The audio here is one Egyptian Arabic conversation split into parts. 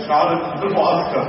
شعار المعسكر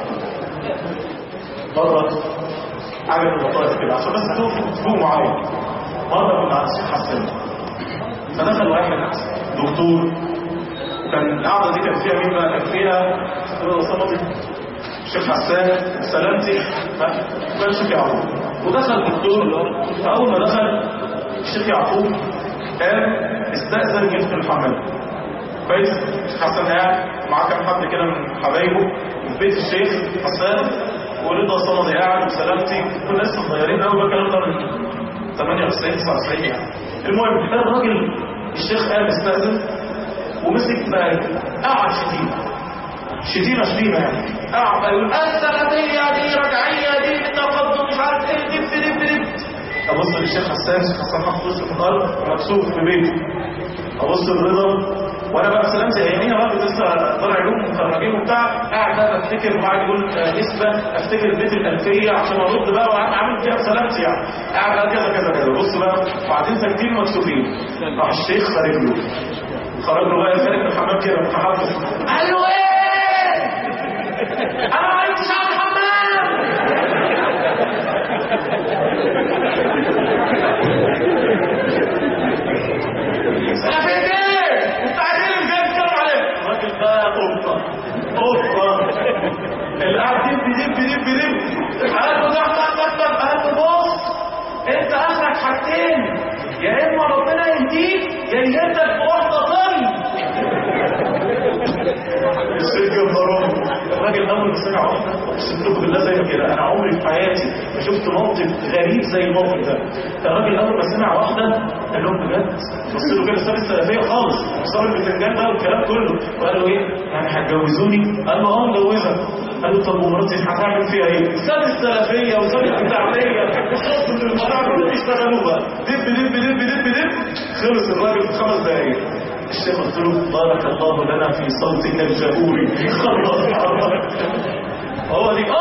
مرة حاجة في البطاقة كده عشان بس تفهموا معايا مرة كنا عند الشيخ حسان فدخل واحد دكتور كان القعدة دي كان فيها مين بقى؟ كان فيها صمتي الشيخ حسان سلامتي كان الشيخ يعقوب ودخل الدكتور فأول ما دخل الشيخ يعقوب قال استأذن يدخل الحمام كويس الشيخ حسان قاعد معاه كام حد كده من حبايبه في بيت الشيخ حسان ورضا صمدي قاعد وسلامتي كنا لسه صغيرين قوي بقى الكلام ده من 98 99 يعني المهم كان الراجل الشيخ قال استأذن ومسك بقى قعد شتيمة شتيمة شتيمة يعني قعد بقى يقول السلفية دي رجعية دي تقدم مش عارف ايه دب دب دب ابص للشيخ حسان الشيخ حسان حاطط وشه في الارض ومكسوف في بيته ابص لرضا وانا بقى سلامتي اياميها بقى كنت لسه طالع علوم مخرجين وبتاع قاعد بقى بفتكر وقاعد يقول آه، نسبه افتكر البيت الالفيه عشان ارد بقى وقاعد عامل فيها سلامتي يعني قاعد بقى كذا كذا كذا بص بقى وبعدين ساكتين مكسوفين راح الشيخ خارج له خرج له بقى خارج من الحمام كده متحفظ قال له ايه؟ انا ما عرفتش على الحمام سلفية ايه؟ انت عايزين اللي جاي تتكلم عليه الراجل بقى قطه قطه اللي قاعد دب دب دب دب قال له ده احمد مكتب قال له بص انت اخرك حاجتين يا اما ربنا يهديك يا يهدك بواحده طري الشيخ جبارون الراجل اول ما سمع واحده اقسم لكم بالله زي ما كده انا عمري في حياتي ما شفت موقف غريب زي الموقف ده الراجل اول ما سمع واحده قال لهم بجد بص له كده ساب السلفيه خالص وصار البتنجان بقى والكلام كله وقال له ايه يعني هتجوزوني قال له اه مجوزك قال له طب ومراتي هتعمل فيها ايه ساب السلفيه وساب البتاعيه وخلص من الموضوع كله يشتغلوا بقى دب دب دب دب دب خلص الراجل في خمس دقايق الشيخ قلت له بارك الله لنا في صوتك الجهوري خلاص هو دي